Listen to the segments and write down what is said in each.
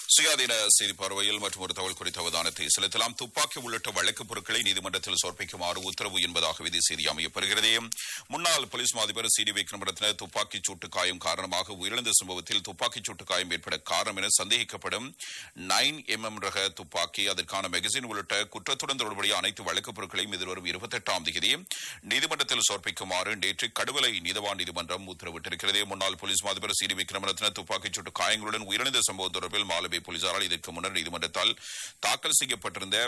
சுயாதீன செய்தி பார்வையில் மற்றும் ஒரு தகவல் குறித்த அவதானத்தை செலுத்தலாம் துப்பாக்கி உள்ளிட்ட வழக்குப் பொருட்களை நீதிமன்றத்தில் சமர்ப்பிக்குமாறு உத்தரவு என்பதாக விதி செய்தி அமையப்பெறுகிறது முன்னாள் போலீஸ் மாதிபர் சி டி விக்ரமரத்ன துப்பாக்கிச் சூட்டு காயம் காரணமாக உயிரிழந்த சம்பவத்தில் துப்பாக்கிச் சூட்டு காயம் ஏற்பட காரணம் என சந்தேகிக்கப்படும் நைன் எம்எம் ரக துப்பாக்கி அதற்கான மெகசின் உள்ளிட்ட குற்றத்துடன் தொடர்புடைய அனைத்து வழக்குப் பொருட்களையும் எதிர்வரும் இருபத்தெட்டாம் தேதி நீதிமன்றத்தில் சமர்ப்பிக்குமாறு நேற்று கடுவலை நீதவான் நீதிமன்றம் உத்தரவிட்டிருக்கிறது முன்னாள் போலீஸ் மாதிபர் சி டி விக்ரமரத்ன துப்பாக்கிச் சூட்டு காயங்களுடன் உயிரிழந்த சம்பவம் தொடர்பில் மாலபே போலீசாரால் இதற்கு முன்னர் நீதிமன்றத்தால் தாக்கல் செய்யப்பட்டிருந்த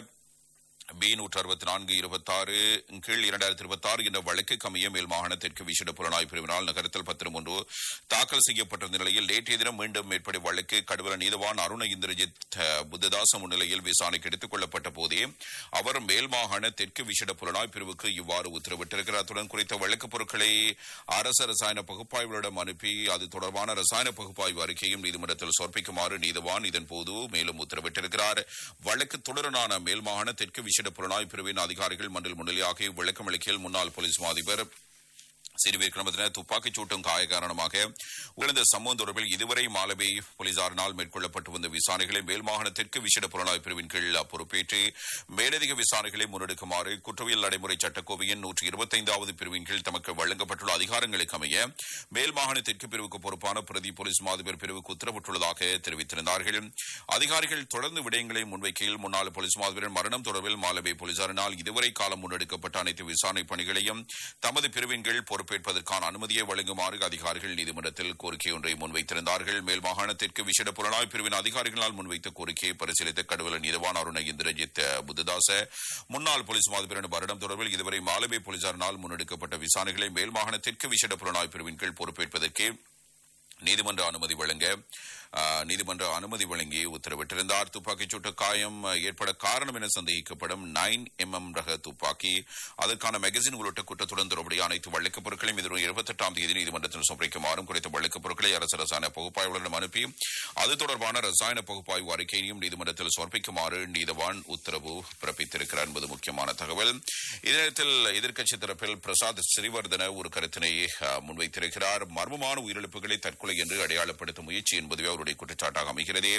பி நூற்று அறுபத்தி நான்கு இருபத்தாறு கீழ் இரண்டாயிரத்தி இருபத்தி ஆறு என்ற வழக்குக்கு அமைய மேல் மாகாண தெற்கு விசேட புலனாய்வு பிரிவினால் நகரத்தில் பத்திரம் ஒன்று தாக்கல் செய்யப்பட்டிருந்த நிலையில் நேற்றைய தினம் மீண்டும் மேற்படி வழக்கு கடுவல நீதவான் அருண இந்திரஜித் அஹ், புத்ததாச முன்னிலையில் விசாரணைக்கு எடுத்துக் கொள்ளப்பட்ட போதே அவர் மேல் மாகாண தெற்கு விசேட புலனாய்வு பிரிவுக்கு இவ்வாறு உத்தரவிட்டிருக்கிறார் அத்துடன் குறித்த வழக்குப் பொருட்களை அரசு ரசாயன பகுப்பாய்வாளரிடம் அனுப்பி அது தொடர்பான ரசாயன பகுப்பாய்வு அறிக்கையும் நீதிமன்றத்தில் சமர்ப்பிக்குமாறு நீதவான் இதன்போது மேலும் உத்தரவிட்டிருக்கிறார் வழக்கு தொடரனான மேல் மாகாண தெற்கு விசேட புலனாய்வு பிரிவின் அதிகாரிகள் மன்றில் முன்னிலையாக விளக்கம் அளிக்கையில் முன்னாள் போலீஸ் மா அதிபர் சிறு விக்ரமத்தின துப்பாக்கிச் சூட்டும் காய காரணமாக உயர்ந்த சம்பவம் தொடர்பில் இதுவரை மாலபே போலீசாரினால் மேற்கொள்ளப்பட்டு வந்த விசாரணைகளை மேல் மாகாண தெற்கு விசேட புலனாய்வு பிரிவின் கீழ் பொறுப்பேற்று மேலதிக விசாரணைகளை முன்னெடுக்குமாறு குற்றவியல் நடைமுறை சட்டக்கோவையின் நூற்றி இருபத்தைந்தாவது பிரிவின் கீழ் தமக்கு வழங்கப்பட்டுள்ள அதிகாரங்களுக்கு அமைய மேல் மாகாண தெற்கு பிரிவுக்கு பொறுப்பான பிரதி போலீஸ் மாதிபர் பிரிவுக்கு உத்தரவிட்டுள்ளதாக தெரிவித்திருந்தார்கள் அதிகாரிகள் தொடர்ந்து விடயங்களை முன்வைக்கையில் முன்னாள் போலீஸ் மாதிபரின் மரணம் தொடர்பில் மாலபே போலீசாரினால் இதுவரை காலம் முன்னெடுக்கப்பட்ட அனைத்து விசாரணை பணிகளையும் தமது பிரிவின் கீழ் பொறுப்பேற்பதற்கான அனுமதியை வழங்குமாறு அதிகாரிகள் நீதிமன்றத்தில் கோரிக்கை ஒன்றை முன்வைத்திருந்தார்கள் மேல் மாகாணத்திற்கு விசேட புலனாய்வு பிரிவின் அதிகாரிகளால் முன்வைத்த கோரிக்கையை பரிசீலித்த கடுவல நீதவான் அருண இந்திரஜித் புத்ததாச முன்னாள் போலீஸ் மாதிபரின் வருடம் தொடர்பில் இதுவரை மாலபே போலீசாரினால் முன்னெடுக்கப்பட்ட விசாரணைகளை மேல் மாகாணத்திற்கு விசேட புலனாய்வு பிரிவின் கீழ் பொறுப்பேற்பதற்கு நீதிமன்ற அனுமதி வழங்க ஆ, நீதிமன்ற அனுமதி வழங்கி உத்தரவிட்டிருந்தார் துப்பாக்கிச் சூட்டு காயம் ஏற்பட காரணம் என சந்தேகிக்கப்படும் நைன் எம்எம் ரக துப்பாக்கி அதற்கான மெகசின் உள்ளிட்ட குற்றத்துடன் தொடர்புடைய அனைத்து வழக்குப் பொருட்களையும் எதிரும் இருபத்தெட்டாம் தேதி நீதிமன்றத்தில் சமர்ப்பிக்குமாறும் குறித்த வழக்குப் பொருட்களை அரசு ரசாயன பகுப்பாய்வாளரிடம் அனுப்பி அது தொடர்பான ரசாயன பகுப்பாய்வு அறிக்கையையும் நீதிமன்றத்தில் சமர்ப்பிக்குமாறு நீதவான் உத்தரவு பிறப்பித்திருக்கிறார் என்பது முக்கியமான தகவல் இதே நேரத்தில் எதிர்க்கட்சி தரப்பில் பிரசாத் ஸ்ரீவர்தன ஒரு கருத்தினை ஆ, முன்வைத்திருக்கிறார் மர்மமான உயிரிழப்புகளை தற்கொலை என்று அடையாளப்படுத்தும் முயற்சி என்பதுவே அவருடைய குற்றச்சாட்டாக அமைகிறது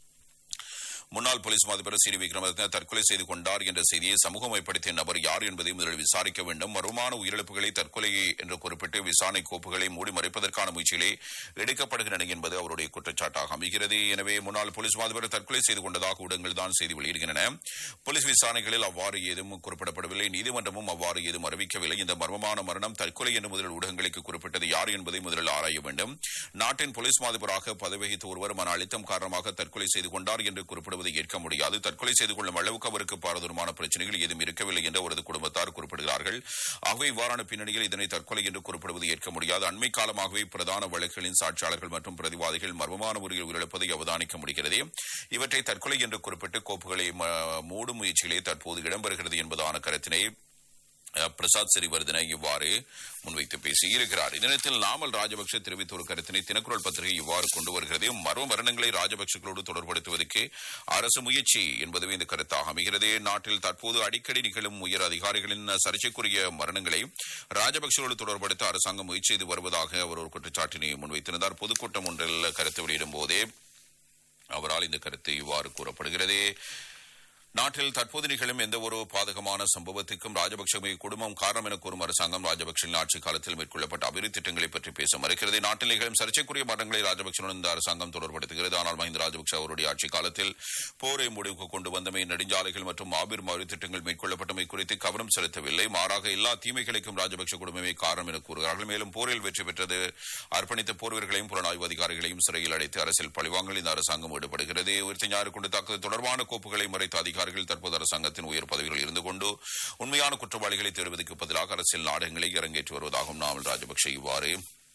முன்னாள் போலீஸ் மாதிபர் சி விக்ரமரத்ன தற்கொலை செய்து கொண்டார் என்ற செய்தியை சமூகமயப்படுத்திய நபர் யார் என்பதை முதலில் விசாரிக்க வேண்டும் மர்மமான உயிரிழப்புகளை தற்கொலை என்று குறிப்பிட்டு விசாரணை கோப்புகளை மூடி மறைப்பதற்கான முயற்சிகளே எடுக்கப்படுகின்றன என்பது அவருடைய குற்றச்சாட்டாக அமைகிறது எனவே முன்னாள் போலீஸ் மாதிபர் தற்கொலை செய்து கொண்டதாக ஊடகங்கள் தான் செய்தி வெளியிடுகின்றன போலீஸ் விசாரணைகளில் அவ்வாறு ஏதும் குறிப்பிடப்படவில்லை நீதிமன்றமும் அவ்வாறு ஏதும் அறிவிக்கவில்லை இந்த மர்மமான மரணம் தற்கொலை என்று முதலில் ஊடகங்களுக்கு குறிப்பிட்டது யார் என்பதை முதலில் ஆராய வேண்டும் நாட்டின் போலீஸ் மாதிபராக பதவி வகித்த ஒருவர் மன அழுத்தம் காரணமாக தற்கொலை செய்து கொண்டார் என்று குறிப்பிடுவதை ஏற்க முடியாது தற்கொலை செய்து கொள்ளும் அளவுக்கு அவருக்கு பாரதூரமான பிரச்சனைகள் ஏதும் இருக்கவில்லை என்று அவரது குடும்பத்தார் குறிப்பிடுகிறார்கள் ஆகவே இவ்வாறான பின்னணியில் இதனை தற்கொலை என்று குறிப்பிடுவது ஏற்க முடியாது அண்மை காலமாகவே பிரதான வழக்குகளின் சாட்சியாளர்கள் மற்றும் பிரதிவாதிகள் மர்மமான முறையில் உயிரிழப்பதை அவதானிக்க முடிகிறது இவற்றை தற்கொலை என்று குறிப்பிட்டு கோப்புகளை ம- மூடும் முயற்சிகளே தற்போது இடம்பெறுகிறது என்பதான கருத்தினை அஹ், பிரசாத் சிறிவர்தனை இவ்வாறு முன்வைத்து பேசியிருக்கிறார் இதனத்தில் நாமல் ராஜபக்ஷ தெரிவித்த ஒரு கருத்தினை தினக்குரல் பத்திரிகை இவ்வாறு கொண்டு வருகிறது மர்ம மரணங்களை ராஜபக்சகளோடு தொடர்படுத்துவதற்கு அரசு முயற்சி என்பதுவே இந்த கருத்தாக அமைகிறது நாட்டில் தற்போது அடிக்கடி நிகழும் உயர் அதிகாரிகளின் சர்ச்சைக்குரிய மரணங்களை ராஜபக்சகளோடு தொடர்படுத்த அரசாங்கம் முயற்சி செய்து வருவதாக அவர் ஒரு குற்றச்சாட்டினை முன்வைத்திருந்தார் பொதுக்கூட்டம் ஒன்றில் கருத்து வெளியிடும் போதே அவரால் இந்த கருத்து இவ்வாறு கூறப்படுகிறது நாட்டில் தற்போது நிகழும் எந்த ஒரு பாதகமான சம்பவத்துக்கும் ராஜபக்சவை குடும்பம் காரணம் என கூறும் அரசாங்கம் ராஜபக்சவின் ஆட்சி காலத்தில் மேற்கொள்ளப்பட்ட அபிவிருத்தி திட்டங்களை பற்றி பேச மறுக்கிறது நாட்டில் நிகழும் சர்ச்சைக்குரிய மரணங்களை ராஜபக்சவுடன் இந்த அரசாங்கம் தொடர்படுத்துகிறது ஆனால் மஹிந்த ராஜபக்ச அவருடைய ஆட்சி காலத்தில் போரை முடிவுக்கு கொண்டு வந்தமை நெடுஞ்சாலைகள் மற்றும் மாபெரும் அபிவிருத்தி திட்டங்கள் மேற்கொள்ளப்பட்டமை குறித்து கவனம் செலுத்தவில்லை மாறாக எல்லா தீமைகளுக்கும் ராஜபக்ச குடும்பமே காரணம் என கூறுகிறார்கள் மேலும் போரில் வெற்றி பெற்றது அர்ப்பணித்த போர் வீரர்களையும் புலனாய்வு அதிகாரிகளையும் சிறையில் அடைத்து அரசியல் பழிவாங்கல் இந்த அரசாங்கம் ஈடுபடுகிறது உயிர்த்த ஞாயிறு கொண்டு தாக்குதல் தொடர்பான கோப்புகளை மறைத்த அதிகாரிகள் தற்போது அரசாங்கத்தின் உயர் பதவிகளில் இருந்து கொண்டு உண்மையான குற்றவாளிகளை தேடுவதற்கு பதிலாக அரசியல் நாடகங்களை அரங்கேற்றி வருவதாகவும் நாமல் ராஜபக்ஷ இவ்வாறு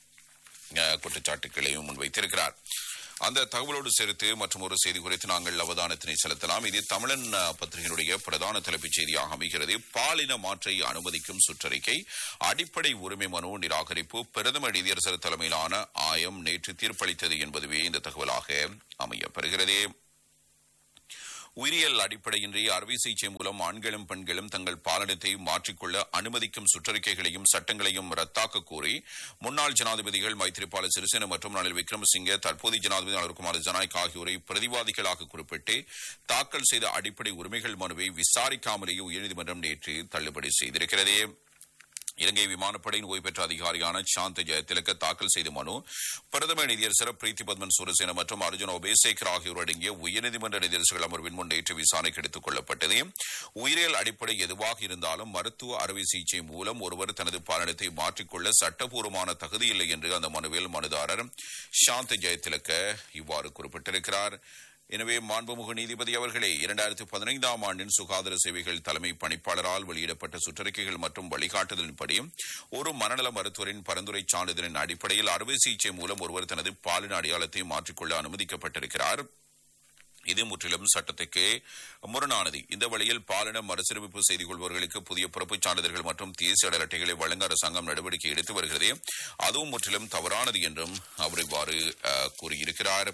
அஹ், குற்றச்சாட்டுகளையும் முன்வைத்திருக்கிறார் அந்த தகவலோடு சேர்த்து மற்றும் ஒரு செய்தி குறித்து நாங்கள் அவதானத்தினை செலுத்தலாம் இது தமிழன் அஹ், பத்திரிகையினுடைய பிரதான தலைப்புச் செய்தியாக அமைகிறது பாலின மாற்றை அனுமதிக்கும் சுற்றறிக்கை அடிப்படை உரிமை மனு நிராகரிப்பு பிரதமர் நீதியரசர் தலைமையிலான ஆயம் நேற்று தீர்ப்பளித்தது என்பதுவே இந்த தகவலாக அமையப்பெறுகிறது உயிரியல் அடிப்படையின்றி அறுவை சிகிச்சை மூலம் ஆண்களும் பெண்களும் தங்கள் பாலனத்தை மாற்றிக்கொள்ள அனுமதிக்கும் சுற்றறிக்கைகளையும் சட்டங்களையும் ரத்தாக்க கோரி முன்னாள் ஜனாதிபதிகள் மைத்ரிபால சிறிசேன மற்றும் ரணில் விக்ரமசிங்கே தற்போதைய ஜனாதிபதி அனுர்குமார் ஜனாய்க் ஆகியோரை பிரதிவாதிகளாக குறிப்பிட்டு தாக்கல் செய்த அடிப்படை உரிமைகள் மனுவை விசாரிக்காமலேயே உயர்நீதிமன்றம் நேற்று தள்ளுபடி செய்திருக்கிறது இலங்கை விமானப்படையின் ஓய்வு பெற்ற அதிகாரியான சாந்த் ஜெயதிலக்க தாக்கல் செய்த மனு பிரதம நீதியரசர் பிரீத்தி பத்மன் சூரசேன மற்றும் அர்ஜுன் ஒபேசேகர் ஆகியோர் அடங்கிய உயர்நீதிமன்ற நீதியரசர்கள் அமர்வின் முன் நேற்று விசாரணைக்கு எடுத்துக் கொள்ளப்பட்டது உயிரியல் அடிப்படை எதுவாக இருந்தாலும் மருத்துவ அறுவை சிகிச்சை மூலம் ஒருவர் தனது பாலனத்தை மாற்றிக்கொள்ள சட்டப்பூர்வமான தகுதி இல்லை என்று அந்த மனுவில் மனுதாரர் சாந்த் ஜெயதிலக்க இவ்வாறு குறிப்பிட்டிருக்கிறார் எனவே மாண்புமிகு நீதிபதி அவர்களே இரண்டாயிரத்தி பதினைந்தாம் ஆண்டின் சுகாதார சேவைகள் தலைமை பணிப்பாளரால் வெளியிடப்பட்ட சுற்றறிக்கைகள் மற்றும் வழிகாட்டுதலின்படி ஒரு மனநல மருத்துவரின் பரிந்துரை சான்றிதழின் அடிப்படையில் அறுவை சிகிச்சை மூலம் ஒருவர் தனது பாலின அடையாளத்தை மாற்றிக்கொள்ள அனுமதிக்கப்பட்டிருக்கிறார் இது முற்றிலும் சட்டத்துக்கு முரணானது இந்த வழியில் பாலின மறுசீரமைப்பு செய்து கொள்பவர்களுக்கு புதிய பிறப்புச் சான்றிதழ்கள் மற்றும் தேசிய அடல் அட்டைகளை வழங்க அரசாங்கம் நடவடிக்கை எடுத்து வருகிறது அதுவும் முற்றிலும் தவறானது என்றும் அவர் இவ்வாறு அஹ், கூறியிருக்கிறார்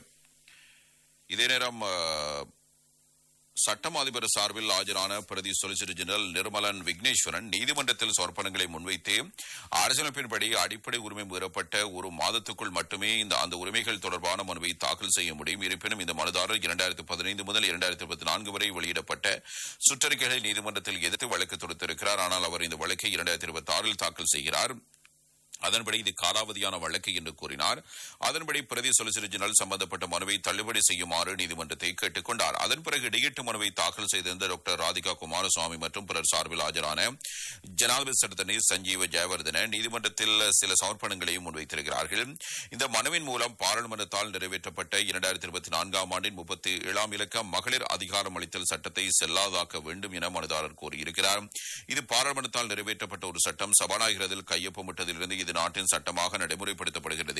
இதே நேரம் அஹ், சட்டம் அதிபர் சார்பில் ஆஜரான பிரதி சொலிசிட்டர் ஜெனரல் நிர்மலன் விக்னேஸ்வரன் நீதிமன்றத்தில் சமர்ப்பணங்களை முன்வைத்து அரசியலமைப்பின்படி அடிப்படை உரிமை மீறப்பட்ட ஒரு மாதத்துக்குள் மட்டுமே இந்த அந்த உரிமைகள் தொடர்பான மனுவை தாக்கல் செய்ய முடியும் இருப்பினும் இந்த மனுதாரர் இரண்டாயிரத்து பதினைந்து முதல் இரண்டாயிரத்து இருபத்தி நான்கு வரை வெளியிடப்பட்ட சுற்றறிக்கைகளை நீதிமன்றத்தில் எதிர்த்து வழக்கு தொடுத்திருக்கிறார் ஆனால் அவர் இந்த வழக்கை இரண்டாயிரத்தி இருபத்தி ஆறில் தாக்கல் செய்கிறார் அதன்படி இது காலாவதியான வழக்கு என்று கூறினார் அதன்படி பிரதி சொலிசிட்டர் ஜெனரல் சம்பந்தப்பட்ட மனுவை தள்ளுபடி செய்யுமாறு நீதிமன்றத்தை கேட்டுக் கொண்டார் அதன் பிறகு இடையீட்டு மனுவை தாக்கல் செய்திருந்த டாக்டர் ராதிகா குமாரசுவாமி மற்றும் பிறர் சார்பில் ஆஜரான ஜனாதிபதி சட்டத்தனி சஞ்சீவ ஜெயவர்தன நீதிமன்றத்தில் சில சமர்ப்பணங்களையும் முன்வைத்திருக்கிறார்கள் இந்த மனுவின் மூலம் பாராளுமன்றத்தால் நிறைவேற்றப்பட்ட இரண்டாயிரத்தி இருபத்தி நான்காம் ஆண்டின் முப்பத்தி ஏழாம் இலக்க மகளிர் அதிகாரம் அளித்தல் சட்டத்தை செல்லாதாக்க வேண்டும் என மனுதாரர் கூறியிருக்கிறார் இது பாராளுமன்றத்தால் நிறைவேற்றப்பட்ட ஒரு சட்டம் சபாநாயகரத்தில் கையொப்பமிட்டதிலிருந்து இது நாட்டின் சட்டமாக நடைமுறைப்படுத்தப்படுகிறது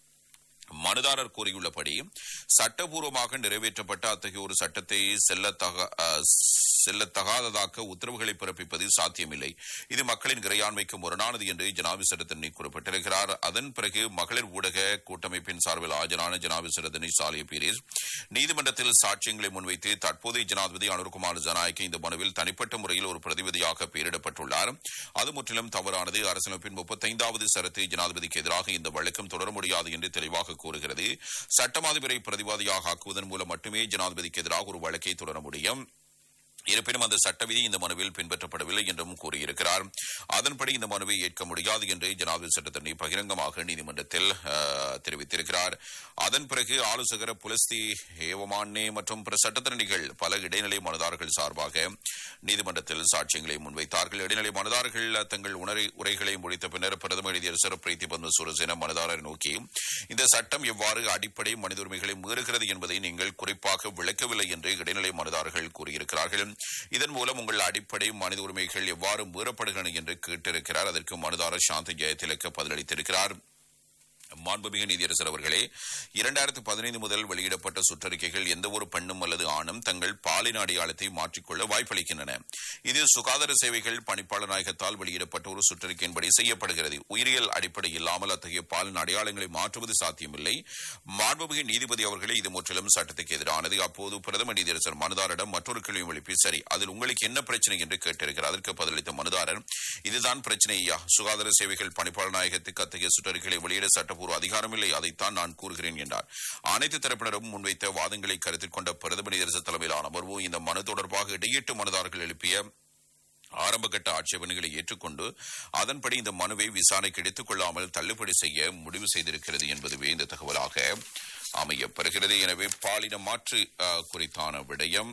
மனுதாரர் கூறியுள்ளபடி சட்டபூர்வமாக நிறைவேற்றப்பட்ட அத்தகைய ஒரு சட்டத்தை செல்லத்தக அஹ், செல்லத்தகாததாக்க உத்தரவுகளை பிறப்பிப்பது சாத்தியமில்லை இது மக்களின் இறையாண்மைக்கு முரணானது என்று ஜனாபி சரத்தனி குறிப்பிட்டிருக்கிறார் அதன் பிறகு மகளிர் ஊடக கூட்டமைப்பின் சார்பில் ஆஜரான ஜனாபி சரத்தனி சாலிய பீரிஸ் நீதிமன்றத்தில் சாட்சியங்களை முன்வைத்து தற்போதைய ஜனாதிபதி அனுர்குமார் ஜனாய்க்கு இந்த மனுவில் தனிப்பட்ட முறையில் ஒரு பிரதிநிதியாக பெயரிடப்பட்டுள்ளார் அது முற்றிலும் தவறானது அரசியலமைப்பின் முப்பத்தைந்தாவது சரத்து ஜனாதிபதிக்கு எதிராக இந்த வழக்கம் தொடர முடியாது என்று தெளிவாக கூறுகிறது சட்டமாதிபரை பிரதிவாதியாக ஆக்குவதன் மூலம் மட்டுமே ஜனாதிபதிக்கு எதிராக ஒரு வழக்கை தொடர முடியும் இருப்பினும் அந்த சட்ட விதி இந்த மனுவில் பின்பற்றப்படவில்லை என்றும் கூறியிருக்கிறார் அதன்படி இந்த மனுவை ஏற்க முடியாது என்று ஜனாதிபதி சட்டத்தரணி பகிரங்கமாக நீதிமன்றத்தில் அஹ், தெரிவித்திருக்கிறார் அதன் பிறகு ஆலோசகர் புலஸ்தி ஏவமானே மற்றும் பிற சட்டத்தரணிகள் பல இடைநிலை மனுதாரர்கள் சார்பாக நீதிமன்றத்தில் சாட்சியங்களை முன்வைத்தார்கள் இடைநிலை மனுதாரர்கள் தங்கள் உணரை உரைகளை முடித்த பின்னர் பிரதம நீதியரசர் பிரீத்தி பத்ம சூரசேன மனுதாரரை நோக்கி இந்த சட்டம் எவ்வாறு அடிப்படை மனித உரிமைகளை மீறுகிறது என்பதை நீங்கள் குறிப்பாக விளக்கவில்லை என்று இடைநிலை மனுதாரர்கள் கூறியிருக்கிறார்கள் இதன் மூலம் உங்கள் அடிப்படை மனித உரிமைகள் எவ்வாறு மீறப்படுகின்றன என்று கேட்டிருக்கிறார் அதற்கு மனுதாரர் சாந்தி ஜெயதிலக்க பதிலளித்திருக்கிறார் மாண்புமிகு நீதியரசர் அவர்களே இரண்டாயிரத்து பதினைந்து முதல் வெளியிடப்பட்ட சுற்றறிக்கைகள் எந்த ஒரு பெண்ணும் அல்லது ஆணும் தங்கள் பாலின அடையாளத்தை மாற்றிக்கொள்ள வாய்ப்பளிக்கின்றன இது சுகாதார சேவைகள் பணிப்பாளர் நாயகத்தால் வெளியிடப்பட்ட ஒரு சுற்றறிக்கையின்படி செய்யப்படுகிறது உயிரியல் அடிப்படை இல்லாமல் அத்தகைய பாலின அடையாளங்களை மாற்றுவது சாத்தியமில்லை மாண்புமிகு நீதிபதி அவர்களே இது முற்றிலும் சட்டத்துக்கு எதிரானது அப்போது பிரதம நீதியரசர் மனுதாரிடம் மற்றொரு கேள்வி எழுப்பி சரி அதில் உங்களுக்கு என்ன பிரச்சனை என்று கேட்டிருக்கிறார் அதற்கு பதிலளித்த மனுதாரர் இதுதான் பிரச்சனை ஐயா சுகாதார சேவைகள் பணிப்பாளர் நாயகத்துக்கு அத்தகைய சுற்றறிக்கைகளை வெளியிட சட்டப்பூர்வ அதிகாரமில்லை அதைத்தான் நான் கூறுகிறேன் என்றார் அனைத்து தரப்பினரும் முன்வைத்த வாதங்களை கருத்தில் கொண்ட பிரதம நீதியரசர் தலைமையிலான அமர்வு இந்த மனு தொடர்பாக இடையீட்டு மனுதாரர்கள் எழுப்பிய ஆரம்பகட்ட ஆட்சேபனைகளை ஏற்றுக்கொண்டு அதன்படி இந்த மனுவை விசாரணைக்கு எடுத்துக் கொள்ளாமல் தள்ளுபடி செய்ய முடிவு செய்திருக்கிறது என்பதுவே இந்த தகவலாக அமையப்பெறுகிறது எனவே பாலின மாற்று அஹ், குறித்தான விடயம்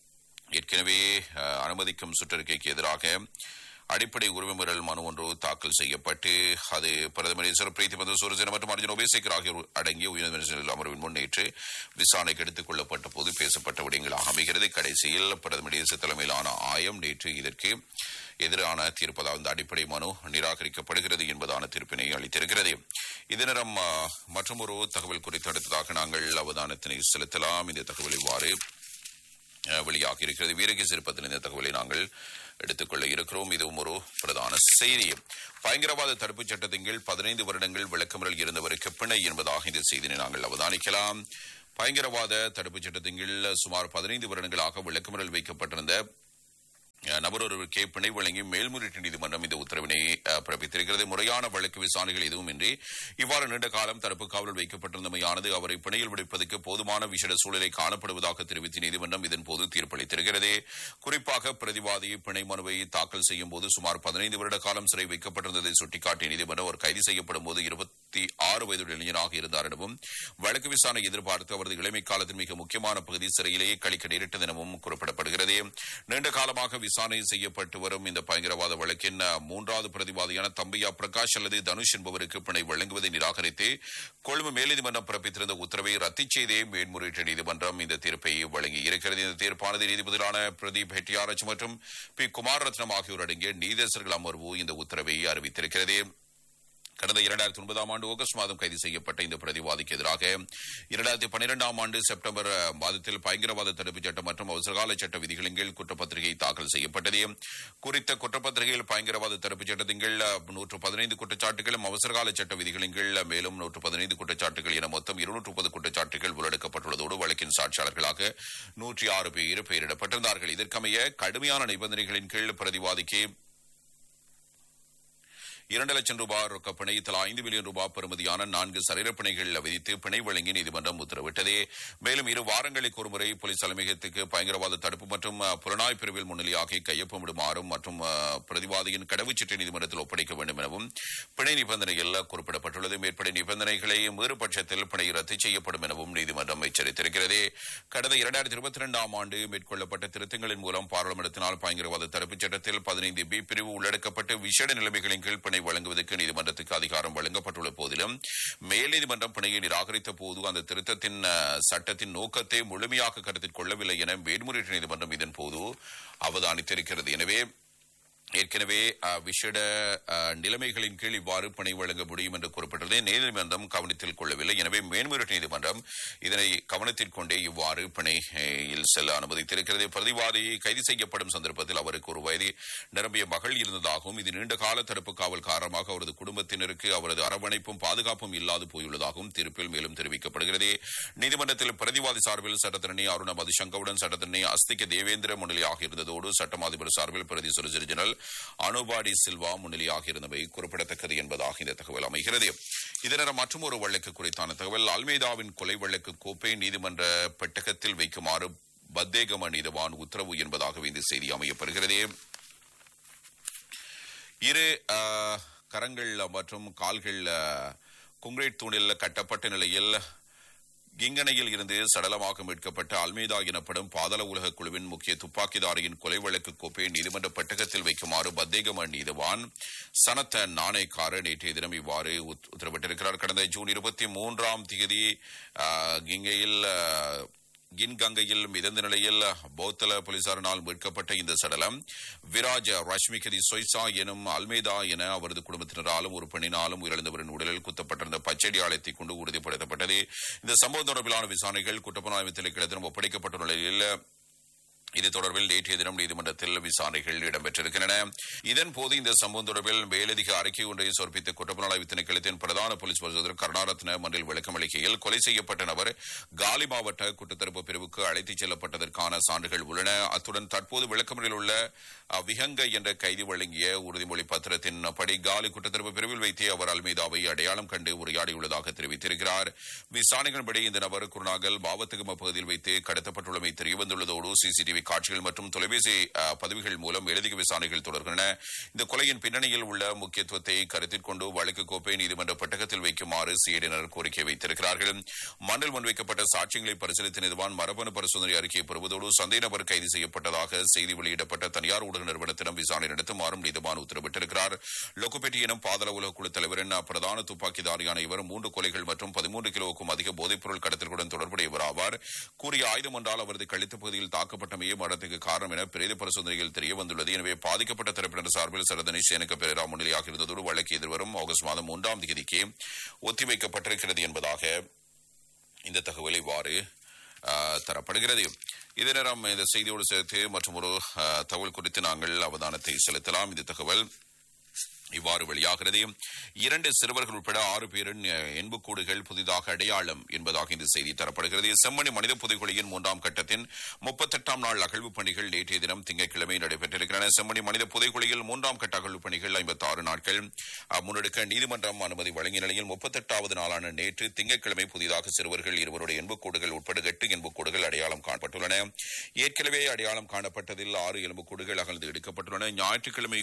ஏற்கனவே அஹ், அனுமதிக்கும் சுற்றறிக்கைக்கு எதிராக அடிப்படை உரிமை மீறல் மனு ஒன்று தாக்கல் செய்யப்பட்டு அது பிரதமர் ஈஸ்வர பிரீத்தி மந்த சூரசேன மற்றும் அர்ஜுன் உபேசேகர் ஆகியோர் அடங்கிய உயர்நீதிமன்ற அமர்வின் முன் நேற்று விசாரணைக்கு எடுத்துக் கொள்ளப்பட்ட போது பேசப்பட்ட விடயங்களாக அமைகிறது கடைசியில் பிரதமர் ஈச தலைமையிலான ஆயம் நேற்று இதற்கு எதிரான தீர்ப்பு அதாவது அடிப்படை மனு நிராகரிக்கப்படுகிறது என்பதான தீர்ப்பினை அளித்திருக்கிறது இது நேரம் மற்றும் ஒரு தகவல் குறித்து அடுத்ததாக நாங்கள் அவதானத்தினை செலுத்தலாம் இந்த தகவல் இவ்வாறு அஹ், வெளியாகி இருக்கிறது வீரகி சிற்பத்தில் இந்த தகவலை நாங்கள் எடுத்துக்கொள்ள இருக்கிறோம் இதுவும் ஒரு பிரதான செய்தி பயங்கரவாத தடுப்புச் சட்டத்தின் கீழ் பதினைந்து வருடங்கள் விளக்கமறில் இருந்தவருக்கு பிணை என்பதாக இந்த செய்தியை நாங்கள் அவதானிக்கலாம் பயங்கரவாத தடுப்புச் சட்டத்தின் கீழ் சுமார் பதினைந்து வருடங்களாக விளக்குமறல் வைக்கப்பட்டிருந்த அஹ், நபர் ஒருவருக்கே பிணை வழங்கி மேல்முறையீட்டு நீதிமன்றம் இந்த உத்தரவினை அஹ், பிறப்பித்திருக்கிறது முறையான வழக்கு விசாரணைகள் எதுவுமின்றி இவ்வாறு நீண்ட காலம் தடுப்பு காவலில் வைக்கப்பட்டிருந்தமையானது அவரை பிணையில் விடுப்பதற்கு போதுமான விசேட சூழலை காணப்படுவதாக தெரிவித்த நீதிமன்றம் இதன்போது தீர்ப்பளித்திருக்கிறது குறிப்பாக பிரதிவாதி பிணை மனுவை தாக்கல் செய்யும் போது சுமார் பதினைந்து வருட காலம் சிறை வைக்கப்பட்டிருந்ததை சுட்டிக்காட்டிய நீதிமன்றம் அவர் கைது செய்யப்படும் போது இருபத்தி ஆறு வயதுடைய இளைஞராக இருந்தார் எனவும் வழக்கு விசாரணை எதிர்பார்த்து அவரது இளமை காலத்தின் மிக முக்கியமான பகுதி சிறையிலேயே கழிக்க நேரிட்டது எனவும் குறிப்பிடப்படுகிறது நீண்ட காலமாக விசாரணை செய்யப்பட்டு வரும் இந்த பயங்கரவாத வழக்கின் அஹ், மூன்றாவது பிரதிவாதியான தம்பையா பிரகாஷ் அல்லது தனுஷ் என்பவருக்கு பிணை வழங்குவதை நிராகரித்து கொழும்பு மேல்நீதிமன்றம் பிறப்பித்திருந்த உத்தரவை ரத்து செய்தே மேன்முறையீட்டு நீதிமன்றம் இந்த தீர்ப்பை வழங்கியிருக்கிறது இந்த தீர்ப்பானது நீதிபதிகளான பிரதீப் ஹெட்டியாரச் மற்றும் பி குமார் ரத்னம் ஆகியோர் அடங்கிய நீதரசர்கள் அமர்வு இந்த உத்தரவை அறிவித்திருக்கிறது கடந்த இரண்டாயிரத்தி ஒன்பதாம் ஆண்டு ஆகஸ்ட் மாதம் கைது செய்யப்பட்ட இந்த பிரதிவாதிக்கு எதிராக இரண்டாயிரத்தி பன்னிரெண்டாம் ஆண்டு செப்டம்பர் அஹ், மாதத்தில் பயங்கரவாத தடுப்புச் சட்டம் மற்றும் அவசரகால சட்ட விதிகளின் கீழ் குற்றப்பத்திரிகை தாக்கல் செய்யப்பட்டது குறித்த குற்றப்பத்திரிகையில் பயங்கரவாத தடுப்புச் சட்டத்தின் கீழ் அஹ், நூற்று பதினைந்து குற்றச்சாட்டுகளும் அவசரகால சட்ட விதிகளின் கீழ் அஹ், மேலும் நூற்று பதினைந்து குற்றச்சாட்டுகள் என மொத்தம் இருநூற்று முப்பது குற்றச்சாட்டுகள் உள்ளடக்கப்பட்டுள்ளதோடு வழக்கின் சாட்சியாளர்களாக நூற்றி ஆறு பேர் பெயரிடப்பட்டிருந்தார்கள் இதற்கமைய கடுமையான நிபந்தனைகளின் கீழ் பிரதிவாதிக்கு இரண்டு லட்சம் ரூபாய் ரொக்க பிணை தலா ஐந்து மில்லியன் ரூபாய் பெறுமதியான நான்கு சரீரப்பிணைகள் விதித்து பிணை வழங்கி நீதிமன்றம் உத்தரவிட்டது மேலும் இரு வாரங்களுக்கு ஒருமுறை போலீஸ் தலைமையகத்துக்கு பயங்கரவாத தடுப்பு மற்றும் அஹ், புலனாய்வு பிரிவில் முன்னிலையாகி கையொப்பமிடுமாறும் மற்றும் அஹ், பிரதிவாதியின் கடவுச்சீட்டை நீதிமன்றத்தில் ஒப்படைக்க வேண்டும் எனவும் பிணை நிபந்தனையில் குறிப்பிடப்பட்டுள்ளது மேற்படி நிபந்தனைகளை மீறு பட்சத்தில் பிணை ரத்து செய்யப்படும் எனவும் நீதிமன்றம் எச்சரித்திருக்கிறது கடந்த இரண்டாயிரத்தி இருபத்தி இரண்டாம் ஆண்டு மேற்கொள்ளப்பட்ட திருத்தங்களின் மூலம் பாராளுமன்றத்தினால் பயங்கரவாத தடுப்புச் சட்டத்தில் பதினைந்து பி பிரிவு உள்ளடக்கப்பட்டு விசேட நிலைமைகளின் கீழ் பிணை வழங்குவதற்கு நீதிமன்றத்துக்கு அதிகாரம் வழங்கப்பட்டுள்ள போதிலும் மேல் நீதிமன்றம் பிணையை நிராகரித்த போது அந்த திருத்தத்தின் அஹ், சட்டத்தின் நோக்கத்தை முழுமையாக கருத்தில் கொள்ளவில்லை என மேல்முறையீட்டு நீதிமன்றம் இதன் போது அவதானித்திருக்கிறது எனவே ஏற்கனவே அஹ், விசேட அஹ், நிலைமைகளின் கீழ் இவ்வாறு பணி வழங்க முடியும் என்று குறிப்பிட்டதை நீதிமன்றம் கவனத்தில் கொள்ளவில்லை எனவே மேன்முறையீட்டு நீதிமன்றம் இதனை கவனத்தில் கொண்டே இவ்வாறு பிணையில் செல்ல அனுமதித்திருக்கிறது பிரதிவாதி கைது செய்யப்படும் சந்தர்ப்பத்தில் அவருக்கு ஒரு வயது நிரம்பிய மகள் இருந்ததாகவும் இது நீண்ட கால தடுப்பு காவல் காரணமாக அவரது குடும்பத்தினருக்கு அவரது அரவணைப்பும் பாதுகாப்பும் இல்லாது போயுள்ளதாகவும் தீர்ப்பில் மேலும் தெரிவிக்கப்படுகிறது நீதிமன்றத்தில் பிரதிவாதி சார்பில் சட்டத்தரணி அருண மதுசங்கவுடன் சட்டத்தரணி அஸ்திக தேவேந்திர முன்னிலையாக இருந்ததோடு சட்டம் அதிபர் சார்பில் பிரதி சொலிசிட்டர் ஜெனரல் அனுபாடி சில்வா முன்னிலையாக இருந்தவை குறிப்பிடத்தக்கது என்பதாக இந்த தகவல் அமைகிறது இதர மற்றும் ஒரு வழக்கு குறித்தான தகவல் அல்மேதாவின் கொலை வழக்கு கோப்பை நீதிமன்ற பெட்டகத்தில் வைக்குமாறு பத்தேகம நீதவான் உத்தரவு என்பதாக இந்த செய்தி அமையப்பெறுகிறது இரு அஹ், கரங்கள் மற்றும் கால்கள் அஹ், குங்கிரீட் தூணில் கட்டப்பட்ட நிலையில் கிங்கனையில் இருந்து சடலமாக மீட்கப்பட்ட அல்மேதா எனப்படும் பாதாள உலக குழுவின் முக்கிய துப்பாக்கிதாரியின் கொலை வழக்கு கோப்பை நீதிமன்ற பெட்டகத்தில் வைக்குமாறு பத்தேகம நீதவான் சனத்த நாணயக்காரர் நேற்றைய தினம் இவ்வாறு உத்- உத்தரவிட்டிருக்கிறார் கடந்த ஜூன் இருபத்தி மூன்றாம் தேதி அஹ், கிங்கையில் அஹ், கின்கங்கையில் மிதந்த நிலையில் பௌத்தல போலீசாரினால் மீட்கப்பட்ட இந்த சடலம் விராஜ் ரஷ்மிகதி சொய்சா எனும் அல்மேதா என அவரது குடும்பத்தினராலும் ஒரு பெண்ணினாலும் உயிரிழந்தவரின் உடலில் குத்தப்பட்டிருந்த பச்சடி ஆலயத்தை கொண்டு உறுதிப்படுத்தப்பட்டது இந்த சம்பவம் தொடர்பிலான விசாரணைகள் குற்றப்புலனாய்வு திணைக்களத்திடம் ஒப்படைக்கப்பட்டுள்ள நிலையில் இது தொடர்பில் நேற்றைய தினம் நீதிமன்றத்தில் விசாரணைகள் இடம்பெற்றிருக்கின்றன இதன் போது இந்த சம்பவம் தொடர்பில் மேலதிக அறிக்கை ஒன்றை சமர்ப்பித்த குற்றப்புலனாய்வு திணைக்களத்தின் பிரதான போலீஸ் பரிசோதகர் கருணாரத்ன மன்றில் விளக்கம் அளிக்கையில் கொலை செய்யப்பட்ட நபர் காலி மாவட்ட குற்றத்தரப்பு பிரிவுக்கு அழைத்துச் செல்லப்பட்டதற்கான சான்றுகள் உள்ளன அத்துடன் தற்போது விளக்கமறியில் உள்ள அஹ், விஹங்க என்ற கைதி வழங்கிய உறுதிமொழி பத்திரத்தின் படி காலி குற்றத்தரப்பு பிரிவில் வைத்தே அவர் அல்மேதாவை அடையாளம் கண்டு உரையாடியுள்ளதாக தெரிவித்திருக்கிறார் விசாரணைகளின்படி இந்த நபர் குருநாகல் மாவத்தகம பகுதியில் வைத்து கடத்தப்பட்டுள்ளமை தெரியவந்துள்ளதோடு சிசிடிவி காட்சிகள் மற்றும் தொலைபேசி அஹ், பதிவுகள் மூலம் எழுதிய விசாரணைகள் தொடர்கின்றன இந்த கொலையின் பின்னணியில் உள்ள முக்கியத்துவத்தை கருத்தில் கொண்டு வழக்கு கோப்பை நீதிமன்ற பெட்டகத்தில் வைக்குமாறு சிஐடியினர் கோரிக்கை வைத்திருக்கிறார்கள் மண்ணில் முன்வைக்கப்பட்ட சாட்சியங்களை பரிசீலித்த நீதிவான் மரபணு பரிசோதனை அறிக்கையை பெறுவதோடு சந்தேக நபர் கைது செய்யப்பட்டதாக செய்தி வெளியிடப்பட்ட தனியார் ஊடக நிறுவனத்திடம் விசாரணை நடத்துமாறும் நீதிவான் உத்தரவிட்டிருக்கிறார் லொக்குபெட்டி எனும் பாதாள உலக குழு தலைவரின் பிரதான துப்பாக்கிதாரியான இவர் மூன்று கொலைகள் மற்றும் பதிமூன்று கிலோவுக்கும் அதிக போதைப்பொருள் கடத்தலுடன் தொடர்புடையவர் ஆவார் கூறிய ஆயுதம் ஒன்றால் அவரது கழுத்து பகுதியில் தாக்கப்பட்டமையே மரணத்துக்கு காரணம் என பிரேத பரிசோதனையில் தெரிய வந்துள்ளது எனவே பாதிக்கப்பட்ட தரப்பினர் சார்பில் சரதனை சேனக்க பெரேரா முன்னிலையாக இருந்ததோடு வழக்கு எதிர்வரும் ஆகஸ்ட் மாதம் மூன்றாம் தேதிக்கு ஒத்திவைக்கப்பட்டிருக்கிறது என்பதாக இந்த தகவல் இவ்வாறு ஆஹ், தரப்படுகிறது இதே நேரம் இந்த செய்தியோடு சேர்த்து மற்றும் ஒரு தகவல் குறித்து நாங்கள் அவதானத்தை செலுத்தலாம் இந்த தகவல் இவ்வாறு வெளியாகிறது இரண்டு சிறுவர்கள் உட்பட ஆறு பேரின் அஹ், எண்புக்கூடுகள் புதிதாக அடையாளம் என்பதாக இந்த செய்தி தரப்படுகிறது செம்மணி மனித புதைகுழியின் மூன்றாம் கட்டத்தின் முப்பத்தெட்டாம் நாள் அகழ்வு பணிகள் நேற்றைய தினம் திங்கட்கிழமை நடைபெற்றிருக்கின்றன செம்மணி மனித புதைகுழியில் மூன்றாம் கட்ட அகழ்வு பணிகள் ஐம்பத்தி ஆறு நாட்கள் அஹ், முன்னெடுக்க நீதிமன்றம் அனுமதி வழங்கிய நிலையில் முப்பத்தெட்டாவது நாளான நேற்று திங்கட்கிழமை புதிதாக சிறுவர்கள் இருவருடைய எண்புக்கூடுகள் உட்பட எட்டு எண்புக்கூடுகள் அடையாளம் காணப்பட்டுள்ளன ஏற்கனவே அடையாளம் காணப்பட்டதில் ஆறு எலும்புக்கூடுகள் அகழ்ந்து எடுக்கப்பட்டுள்ளன ஞாயிற்றுக்கிழமை